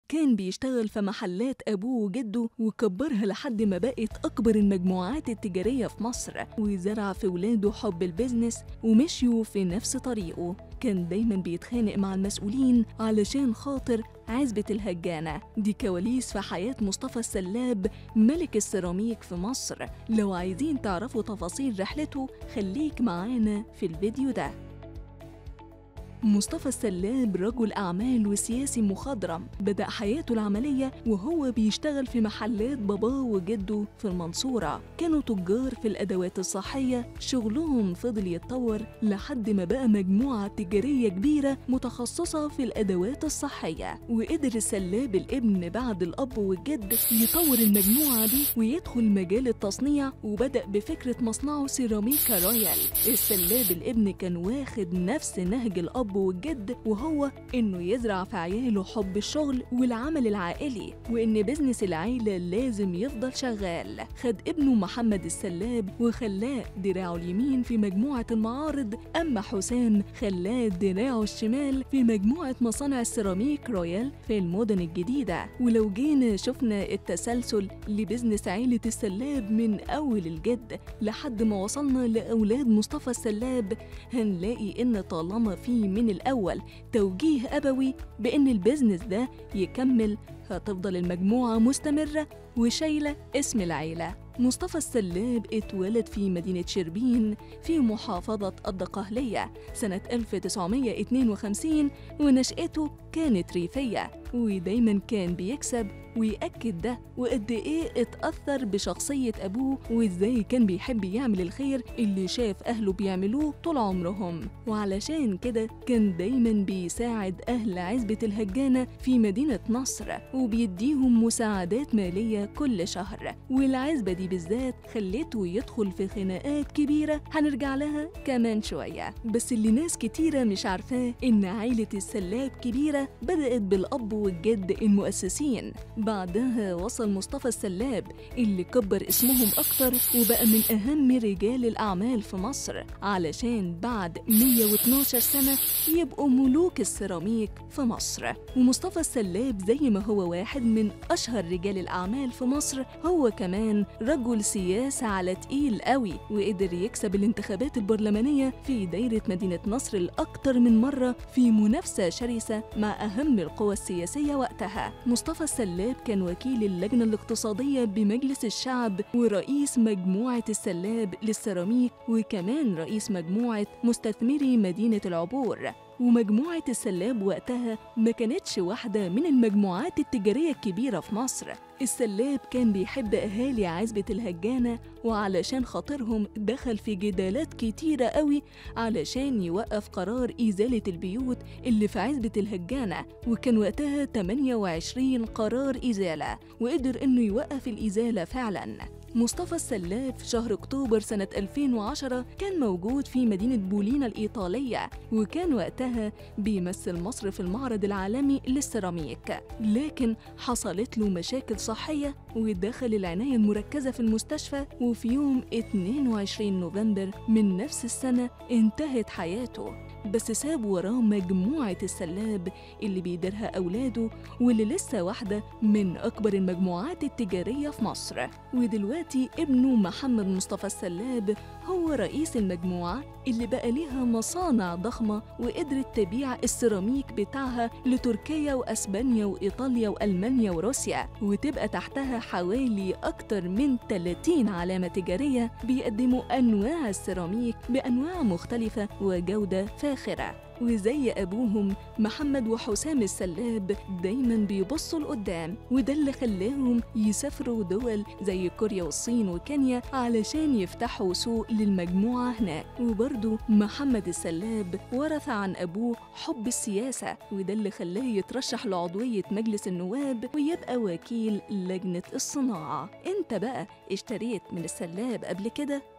كان بيشتغل في محلات أبوه وجده وكبرها لحد ما بقت أكبر المجموعات التجارية في مصر وزرع في ولاده حب البيزنس ومشيوا في نفس طريقه كان دايما بيتخانق مع المسؤولين علشان خاطر عزبة الهجانة دي كواليس في حياة مصطفى السلاب ملك السيراميك في مصر لو عايزين تعرفوا تفاصيل رحلته خليك معانا في الفيديو ده مصطفى السلاب رجل أعمال وسياسي مخضرم بدأ حياته العملية وهو بيشتغل في محلات باباه وجده في المنصورة كانوا تجار في الأدوات الصحية شغلهم فضل يتطور لحد ما بقى مجموعة تجارية كبيرة متخصصة في الأدوات الصحية وقدر السلاب الابن بعد الأب والجد يطور المجموعة دي ويدخل مجال التصنيع وبدأ بفكرة مصنعه سيراميكا رويال السلاب الابن كان واخد نفس نهج الأب والجد وهو إنه يزرع في عياله حب الشغل والعمل العائلي وإن بزنس العيلة لازم يفضل شغال خد ابنه محمد السلاب وخلاه دراعه اليمين في مجموعة المعارض أما حسام خلاه دراعه الشمال في مجموعة مصانع السيراميك رويال في المدن الجديدة ولو جينا شفنا التسلسل لبزنس عيلة السلاب من أول الجد لحد ما وصلنا لأولاد مصطفى السلاب هنلاقي إن طالما في من الأول توجيه أبوي بإن البيزنس ده يكمل هتفضل المجموعة مستمرة وشايلة اسم العيلة مصطفى السلاب اتولد في مدينة شربين في محافظة الدقهلية سنة 1952 ونشأته كانت ريفية ودايما كان بيكسب ويأكد ده وقد إيه اتأثر بشخصية أبوه وإزاي كان بيحب يعمل الخير اللي شاف أهله بيعملوه طول عمرهم وعلشان كده كان دايما بيساعد أهل عزبة الهجانة في مدينة نصر وبيديهم مساعدات مالية كل شهر والعزبة دي بالذات خلته يدخل في خناقات كبيرة هنرجع لها كمان شوية بس اللي ناس كتيرة مش عارفاه إن عائلة السلاب كبيرة بدأت بالأب والجد المؤسسين بعدها وصل مصطفى السلاب اللي كبر اسمهم أكتر وبقى من أهم رجال الأعمال في مصر علشان بعد 112 سنة يبقوا ملوك السيراميك في مصر ومصطفى السلاب زي ما هو واحد من أشهر رجال الأعمال في مصر هو كمان رجل سياسة على تقيل قوي وقدر يكسب الانتخابات البرلمانية في دايرة مدينة نصر الأكتر من مرة في منافسة شرسة مع أهم القوى السياسية وقتها مصطفى السلاب كان وكيل اللجنة الاقتصادية بمجلس الشعب ورئيس مجموعة السلاب للسيراميك وكمان رئيس مجموعة مستثمري مدينة العبور ومجموعة السلاب وقتها ما كانتش واحدة من المجموعات التجارية الكبيرة في مصر السلاب كان بيحب أهالي عزبة الهجانة وعلشان خاطرهم دخل في جدالات كتيرة قوي علشان يوقف قرار إزالة البيوت اللي في عزبة الهجانة وكان وقتها 28 قرار إزالة وقدر إنه يوقف الإزالة فعلاً مصطفى السلاب في شهر أكتوبر سنة 2010 كان موجود في مدينة بولينا الإيطالية وكان وقتها بيمثل مصر في المعرض العالمي للسيراميك لكن حصلت له مشاكل صحية ودخل العناية المركزة في المستشفى وفي يوم 22 نوفمبر من نفس السنة انتهت حياته بس ساب وراه مجموعة السلاب اللي بيديرها أولاده واللي لسه واحدة من أكبر المجموعات التجارية في مصر ودلوقتي ابنه محمد مصطفى السلاب هو رئيس المجموعة اللي بقى ليها مصانع ضخمة وقدرت تبيع السيراميك بتاعها لتركيا وأسبانيا وإيطاليا وألمانيا وروسيا وتبقى تحتها حوالي أكتر من 30 علامة تجارية بيقدموا أنواع السيراميك بأنواع مختلفة وجودة فاخرة وزي أبوهم محمد وحسام السلاب دايما بيبصوا لقدام وده اللي خلاهم يسافروا دول زي كوريا والصين وكينيا علشان يفتحوا سوق للمجموعة هناك وبرضه محمد السلاب ورث عن أبوه حب السياسة وده اللي خلاه يترشح لعضوية مجلس النواب ويبقى وكيل لجنة الصناعة انت بقى اشتريت من السلاب قبل كده